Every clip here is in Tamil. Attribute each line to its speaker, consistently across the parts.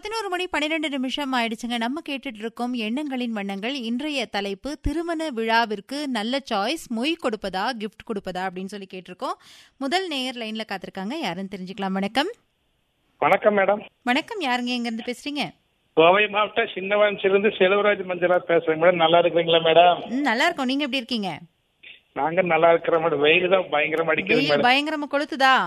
Speaker 1: பதினோரு மணி பன்னிரெண்டு நிமிஷம் ஆயிடுச்சுங்க நம்ம கேட்டுட்டு இருக்கோம் எண்ணங்களின் வண்ணங்கள் இன்றைய தலைப்பு திருமண விழாவிற்கு நல்ல சாய்ஸ் மொய் கொடுப்பதா கிஃப்ட் கொடுப்பதா அப்படின்னு சொல்லி கேட்டிருக்கோம் முதல் நேயர் லைன்ல காத்திருக்காங்க யாருன்னு தெரிஞ்சுக்கலாம் வணக்கம்
Speaker 2: வணக்கம் மேடம்
Speaker 1: வணக்கம் யாருங்க எங்க இருந்து பேசுறீங்க
Speaker 2: கோவை மாவட்டம் சின்னவன்சிலிருந்து செல்வராஜ் மஞ்சளா பேசுறேன் மேடம் நல்லா இருக்கிறீங்களா மேடம்
Speaker 1: ம், நல்லா இருக்கோம் நீங்க எப்படி இருக்கீங்க
Speaker 2: நாங்க நல்லா இருக்கிறோம் மேடம் வெயில் தான் பயங்கரமா அடிக்குது
Speaker 1: வெயில்
Speaker 2: மேடம்
Speaker 1: பயங்கரமா கொளுத்துதா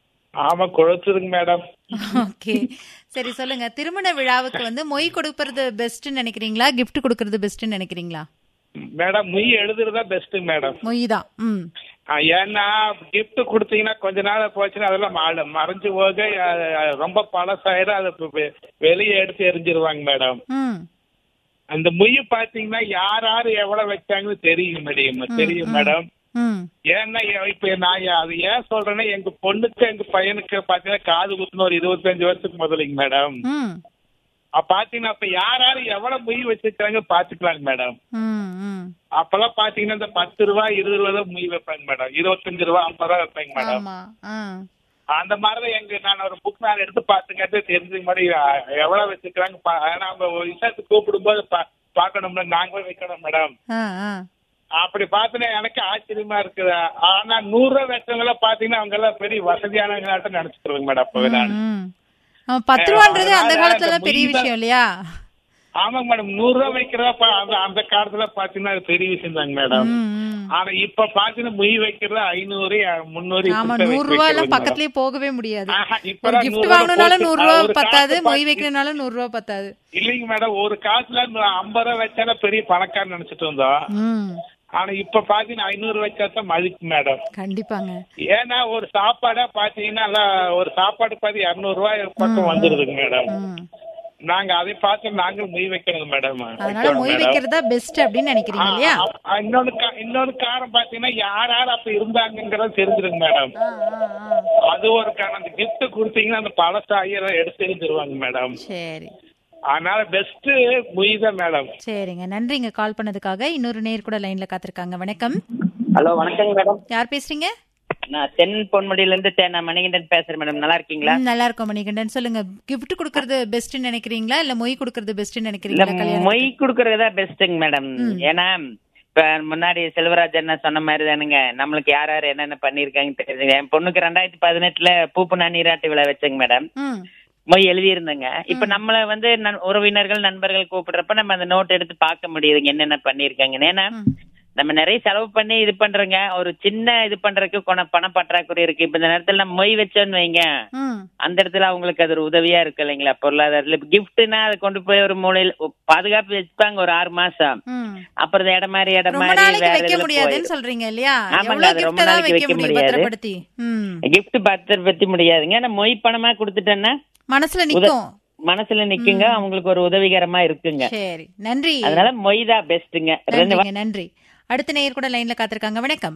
Speaker 2: ஆமா கொளுத்துதுங்க மேடம்
Speaker 1: ஓகே சரி சொல்லுங்க திருமண விழாவுக்கு வந்து மொய் கொடுக்கறது பெஸ்ட்னு நினைக்கிறீங்களா கிஃப்ட் கொடுக்கறது பெஸ்ட்னு நினைக்கிறீங்களா
Speaker 2: மேடம் முய் எழுதுறதா பெஸ்ட் மேடம்
Speaker 1: மொய் தான் ம்
Speaker 2: ஆ, ஏன்னா கிஃப்ட் கொடுத்தீங்கன்னா கொஞ்ச நாள் போச்சுன்னா அதெல்லாம் மாடு மறைஞ்சு போக அஹ், ரொம்ப பழசாயிரும் அதை இப்ப வெ- வெளியே எடுத்து எரிஞ்சிருவாங்க மேடம்
Speaker 1: ம்
Speaker 2: அந்த முய் பாத்தீங்கன்னா யார் யாரு எவ்வளவு வச்சாங்கன்னு தெரியும் மேடம் தெரியும் மேடம்
Speaker 1: ம்
Speaker 2: ஏன்னா எ- இப்ப நான் ஏ- அது ஏன் சொல்றேன்னா எங்க பொண்ணுக்கு எங்க பையனுக்கு பாத்தீங்கன்னா காது குத்துன ஒரு இருபத்தஞ்சு வருஷத்துக்கு முதலைங்க மேடம்
Speaker 1: ம்
Speaker 2: அப்ப பாத்தீங்கன்னா அப்ப யார் யாரு எவ்வளவு முய் வச்சிருக்காங்க பாத்துக்கலாங்க மேடம்
Speaker 1: ம் ம்
Speaker 2: அப்பெல்லாம் பாத்தீங்கன்னா இந்த பத்து ரூபா இருபது ரூபா தான் முய் வைப்பாங்க மேடம் இருபத்தஞ்சு ரூபா ஐம்பது ரூபா வைப்பாங்க மேடம்
Speaker 1: ஆமா ஆ
Speaker 2: அந்த மாதிரிதான் எங்க நான் ஒரு புக் நான் எடுத்து பாத்துக்கிட்டு தெரிஞ்சுக்க மாதிரி அஹ், எவ்வளவு வச்சிருக்காங்க பா- ஏன்னா அவங்க ஒரு விஷயத்துக்கு கூப்பிடும்போது பா- பாக்கணும்ல நாங்களும் வைக்கணும் மேடம்
Speaker 1: ஆ ஆ
Speaker 2: அப்படி பார்த்தனா எனக்கு ஆச்சரியமா இருக்குது ஆனா நூறு ரூபா வச்சவங்கள பாத்தீங்கன்னா அவங்க எல்லாம் பெரிய வசதியானவங்களாட்டம் நினைச்சுக்கிறோங்க மேடம் அப்பவே நான்
Speaker 1: ம். ஆமா, பத்து ரூபான்றது அந்த
Speaker 2: அதனால
Speaker 1: காலத்துல
Speaker 2: அந்த
Speaker 1: பெரிய
Speaker 2: முய் தான்
Speaker 1: விஷயம் இல்லையா
Speaker 2: ஆமாங்க மேடம் நூறு ரூபா வைக்கிறதா பா- அந்த அந்த காலத்துல பாத்தீங்கன்னா அது பெரிய விஷயம் தாங்க மேடம்
Speaker 1: ம், ம்.
Speaker 2: ஆனா இப்ப பாத்தீங்கன்னா முய் வைக்கிறது ஐநூறு முந்நூறு
Speaker 1: ஆமா
Speaker 2: இப்படித்தான்
Speaker 1: நூறு ரூபாய் எல்லாம்
Speaker 2: வைக்கிறது
Speaker 1: பக்கத்துலயே போகவே முடியாது
Speaker 2: ஆஹா,
Speaker 1: ஒரு
Speaker 2: இப்பதான்
Speaker 1: கிஃப்ட்
Speaker 2: நூறு ரூபா
Speaker 1: வாங்கணும்னாலும்
Speaker 2: போட்டு-
Speaker 1: நூறு ரூபாய்
Speaker 2: ஒரு
Speaker 1: பத்தாது
Speaker 2: காசை
Speaker 1: மொய்
Speaker 2: பார்த்து-
Speaker 1: வைக்கணும்னாலும் நூறு ரூபாய் பத்தாது
Speaker 2: இல்லைங்க மேடம் ஒரு காசுல ஐம்பது ரூபா வச்சாலே பெரிய பணக்காரன் நினைச்சிட்டு இருந்தோம்
Speaker 1: ம்
Speaker 2: ஆனா இப்ப பாத்தீங்கன்னா ஐநூறு வச்சா தான் மதிப்பு மேடம்
Speaker 1: கண்டிப்பாங்க
Speaker 2: ஏன்னா ஒரு சாப்பாடா பாத்தீங்கன்னா எல்லாம் ஒரு சாப்பாடு பாதி இருநூறு ரூபாய் பக்கம் வந்துருதுங்க மேடம்
Speaker 1: ம்.
Speaker 2: நாங்க அதை பார்த்து நாங்களும் மொய் வைக்கணும் மேடம்
Speaker 1: அதனால மொய் வைக்கிறதா பெஸ்ட் அப்படின்னு நினைக்கிறீங்க இல்லையா
Speaker 2: ஆ, ஆ, இன்னொன்னு கா- இன்னொரு காரணம் பாத்தீங்கன்னா யார் யார் அப்ப இருந்தாங்கிறது தெரிஞ்சிருங்க மேடம்
Speaker 1: ஆ, ஆ, ஆ.
Speaker 2: அது ஒரு காரணம் அந்த gift கொடுத்தீங்கன்னா அந்த பழசாயிரம் எடுத்து எரிஞ்சிருவாங்க மேடம்
Speaker 1: சரி
Speaker 2: அதனால பெஸ்ட் மொய் தான் மேடம்
Speaker 1: சரிங்க நன்றிங்க கால் பண்ணதுக்காக இன்னொரு நேர் கூட லைன்ல காத்திருக்காங்க வணக்கம்
Speaker 3: ஹலோ வணக்கங்க மேடம்
Speaker 1: யார் பேசுறீங்க
Speaker 3: நான் தென் பொன்முடியில இருந்து தே- நான் மணிகண்டன் பேசுறேன் மேடம் நல்லா இருக்கீங்களா
Speaker 1: ம், நல்லா இருக்கோம் மணிகண்டன் சொல்லுங்க gift கொடுக்கறது பெஸ்ட்னு நினைக்கிறீங்களா இல்ல மொய் கொடுக்கறது பெஸ்ட்னு
Speaker 3: இல்ல
Speaker 1: நினைக்கிறீங்களா கல்யாணம்
Speaker 3: மொய் குடுக்கறதா பெஸ்ட்டுங்க மேடம் ஏன்னா இப்ப முன்னாடி செல்வராஜ் என்ன சொன்ன மாதிரி தானுங்க நம்மளுக்கு யார் யார் என்னென்ன பண்ணிருக்காங்க தெரியுதுங்க என் பொண்ணுக்கு ரெண்டாயிரத்தி பதினெட்டுல பூப்புனா நீராட்டு விழா வச்சேங்க மேடம்
Speaker 1: ம்
Speaker 3: மொய் எழுதியிருந்தேங்க இப்ப நம்மள வந்து நண்- உறவினர்கள் நண்பர்கள் கூப்பிடுறப்ப நம்ம அந்த நோட் எடுத்து பார்க்க முடியுதுங்க என்னென்ன பண்ணிருக்காங்கன்னு ஏன்னா
Speaker 1: ம்.
Speaker 3: நம்ம நிறைய செலவு பண்ணி இது பண்றோங்க ஒரு சின்ன இது பண்றதுக்கு கொண பண பற்றாக்குறை இருக்கு இப்ப இந்த நேரத்துல நம்ம மொய் வச்சோன்னு வைங்க
Speaker 1: ம்
Speaker 3: அந்த இடத்துல அவங்களுக்கு அது ஒரு உதவியா இருக்கு இல்லைங்களா பொருளாதாரத்துல இப்ப கிஃப்ட்னா அதை கொண்டு போய் ஒரு மூலையில ஒ- பாதுகாப்பு வச்சுப்பாங்க ஒரு ஆறு மாசம்
Speaker 1: ம்
Speaker 3: அப்புறம் இது இடம் மாதிரி இடம்
Speaker 1: ரொம்ப
Speaker 3: மாதிரி
Speaker 1: நாளைக்கு
Speaker 3: வேற
Speaker 1: வைக்க
Speaker 3: இதுல
Speaker 1: முடியாதுன்னு
Speaker 3: போயிடும்
Speaker 1: சொல்றீங்க இல்லையா
Speaker 3: ஆமாங்க,
Speaker 1: எவ்வளவு
Speaker 3: அது ரொம்ப
Speaker 1: gift தான்
Speaker 3: நாளைக்கு
Speaker 1: வைக்க
Speaker 3: வைக்க
Speaker 1: முடியும்
Speaker 3: முடியாது.
Speaker 1: பத்திரப்படுத்தி ம்
Speaker 3: கிஃப்ட் பத்திர பத்தி முடியாதுங்க ஆனா மொய் பணமா கொடுத்துட்டேன்னா
Speaker 1: மனசுல நிக்கும்
Speaker 3: மனசுல நிக்குங்க அவங்களுக்கு ஒரு உதவிகரமா இருக்குங்க
Speaker 1: சரி நன்றி
Speaker 3: அதனால மொய் தான் பெஸ்ட்டுங்க ரெண்டு
Speaker 1: நன்றிங்க நன்றி அடுத்த நேயர் கூட லைன்ல காத்திருக்காங்க வணக்கம்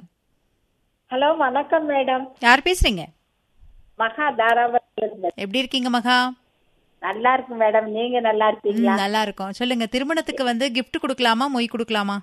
Speaker 4: ஹலோ வணக்கம் மேடம்
Speaker 1: யார் பேசுறீங்க
Speaker 4: மகா தாராபுரத்துல
Speaker 1: எப்படி இருக்கீங்க மகா
Speaker 4: நல்லா இருக்கு மேடம் நீங்க நல்லா
Speaker 1: ம்,
Speaker 4: இருக்கீங்களா
Speaker 1: நல்லா இருக்கும் சொல்லுங்க திருமணத்துக்கு வந்து gift கொடுக்கலாமா மொய் கொடுக்கலாமா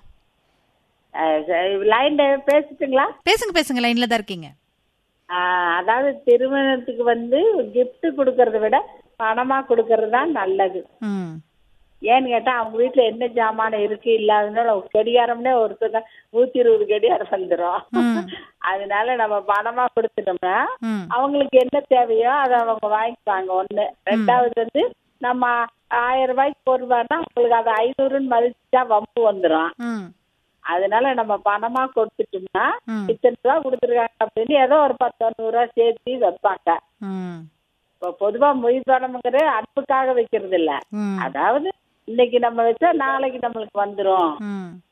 Speaker 4: லைன்ல பேசிட்டுங்களா
Speaker 1: பேசுங்க பேசுங்க லைன்ல தான் இருக்கீங்க
Speaker 4: அஹ், அதாவது திருமணத்துக்கு வந்து gift கொடுக்கறத விட பணமா கொடுக்கறது தான் நல்லது
Speaker 1: ம்
Speaker 4: ஏன்னு கேட்டா அவங்க வீட்டுல என்ன ஜாமான் இருக்கு இல்லாதனால கடிகாரம்னே ஒருத்தர் நூத்தி இருபது கடிகாரம் வந்துடும்
Speaker 1: ம்.
Speaker 4: அதனால நம்ம பணமா கொடுத்துட்டோம்னா
Speaker 1: ம்
Speaker 4: அவங்களுக்கு என்ன தேவையோ அதை அவங்க வாங்கிப்பாங்க ஒண்ணு ரெண்டாவது வந்து நம்ம ஆயிரம் ரூபாய்க்கு போடுவாருன்னா அவங்களுக்கு அது ஐநூறுன்னு மதிச்சா வம்பு வந்துடும்
Speaker 1: ம்
Speaker 4: அதனால நம்ம பணமா கொடுத்துட்டோம்னா
Speaker 1: ம்.
Speaker 4: இத்தனை ரூபா கொடுத்துருக்காங்க அப்படின்னு ஏதோ ஒரு பத்து நூறு ரூபா சேர்த்து வைப்பாங்க
Speaker 1: ம்
Speaker 4: இப்போ பொதுவா மொய் பணம்ங்கிறது அன்புக்காக வைக்கிறது இல்ல
Speaker 1: ம்
Speaker 4: அதாவது இன்னைக்கு நம்ம வச்சா நாளைக்கு நம்மளுக்கு வந்துரும்
Speaker 1: ம்